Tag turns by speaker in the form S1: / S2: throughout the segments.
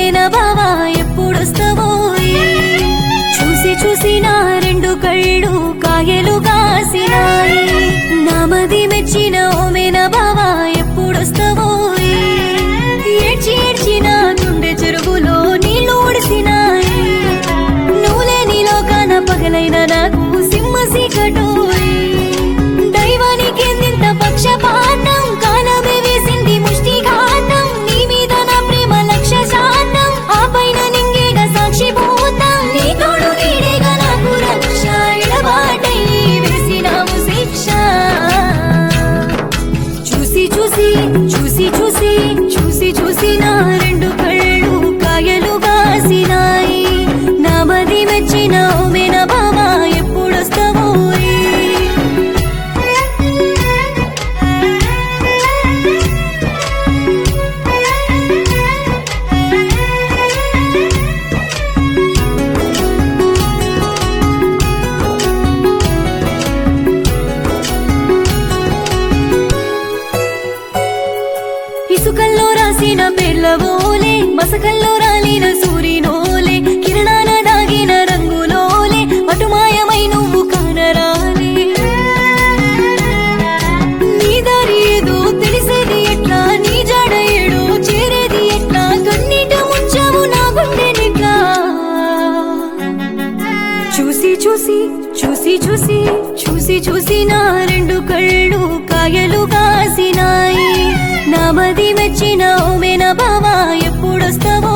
S1: ఓమేన బావా ఎప్పుడొస్తావో చూసి చూసి నా రెండు కళ్ళు కాయలు కాసినాయి నామది మెచ్చిన ఓమేన బావా ఎప్పుడొస్తావో ఏడ్చి ఏడ్చి నా గుండె చెరువులో నీళ్లు ఊడిసినాయి నువ్వులేని లోకాన పగలైన నాకు సింహ సీకటోయ్ దైవానికి ఎందింత పక్షపాతం కాలమే వేసింది ముష్టిఘాతం నీ మీద నా ప్రేమ లక్ష శాతం ఆ పైన నింగేగా సాక్షిభూతం నీ తోడు నీడేగా నాకు రక్ష ఎడబాటై వేసినావు శిక్ష చూసి చూసి చూసి చూసి చూసి చూసి నా రెండు కళ్ళు కాయలు కాసినాయి నా మది మెచ్చిన ఓమేన బావా ఎప్పుడొస్తావో ఇసుకల్లో రాసిన పేర్లవోలే మసకల్లో రాలిన సూరినోలే కిరణాల దాగిన రంగులోలే అటుమాయమై నువ్వు కానరాలే నీ దారి ఏదో తెలిసేది ఎట్లా నీ జాడ ఏడో చేరేది ఎట్లా కన్నీట ముంచావు నా గుండెనిట్లా చూసి చూసి చూసి చూసి చూసి చూసి నా రెండు కళ్ళు కాయలు కాసినాయి నా మది మెచ్చిన ఓమేన బావా ఎప్పుడొస్తావో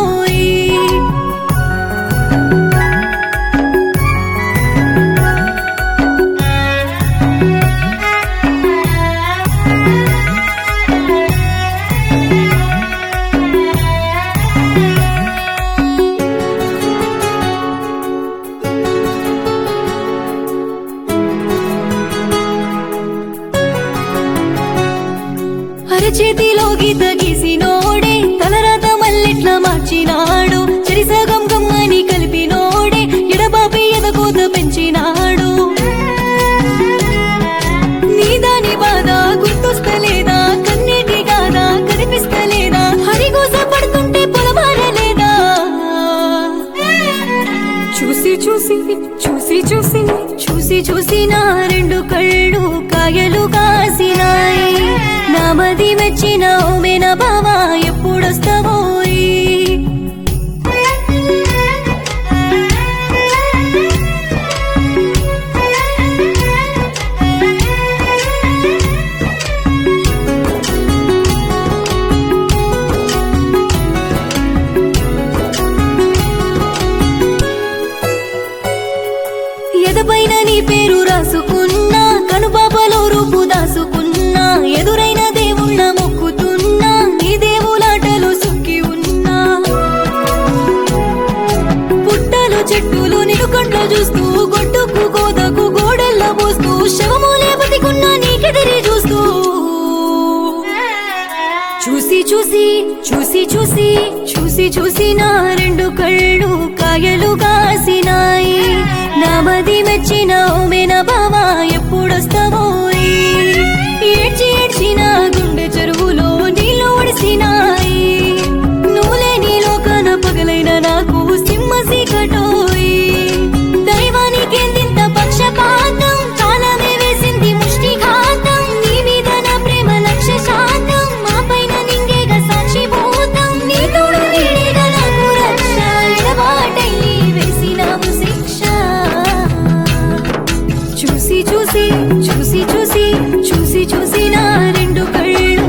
S1: అరచేతిలో గీత గీసినోడే తలరాత మల్లెట్ల మార్చినాడు చెరిసగం గమ్మని కలిపినోడే ఎడబాపి ఎదకోత పెంచినాడు నీ దాని బాధ గుర్తొస్తలేదా కన్నీటి గాదా కనిపిస్తలేదా హరిగోస పడుతుంటే పొలమారలేదా చూసి చూసి చూసి చూసి చూసి చూసి నా రెండు కళ్ళు కాయలు కాసినాయి నా మది మెచ్చిన ఓమేన బావా ఎప్పుడొస్తావో ఎదపైన నీ పేరు రాసుకున్నా కనుపాపలో రూపు దాసుకున్నా ఎదురైన దేవుళ్ళ మొక్కుతున్నా నీ దేవులాటలు సుక్కి ఉన్నా పుట్టలు చెట్టులు నిన్ను కంట్లో చూస్తూ గొడ్డుకు గోదకు గోడెల్ల పోస్తూ శవమూలే బతికున్నా నీకెదిరి చూస్తూ చూసి చూసి చూసి చూసి చూసి చూసి నా రెండు కళ్ళు కాయలు కాసినాయి నా మది మెచ్చిన ఓమేన బావా ఎప్పుడొస్తావో ఏడ్చి ఏడ్చి నా గుండె చెరువులో నీళ్ళు ఒడిసినాయి నువ్వులేని లోకాన పగలైన నాకు సింహ సీకటోయ్ దైవానికి ఎందింత పక్షపాతం కాలమే వేసింది ముష్టిఘాతం నీ మీద నా ప్రేమ లక్ష శాతం మా పైన నింగేగా సాక్షిభూతం నీ తోడు నీడేగా నాకు రక్ష ఎడబాటై వేసినావు శిక్ష చూసి చూసి చూసి చూసి చూసి చూసి నా రెండు కళ్ళు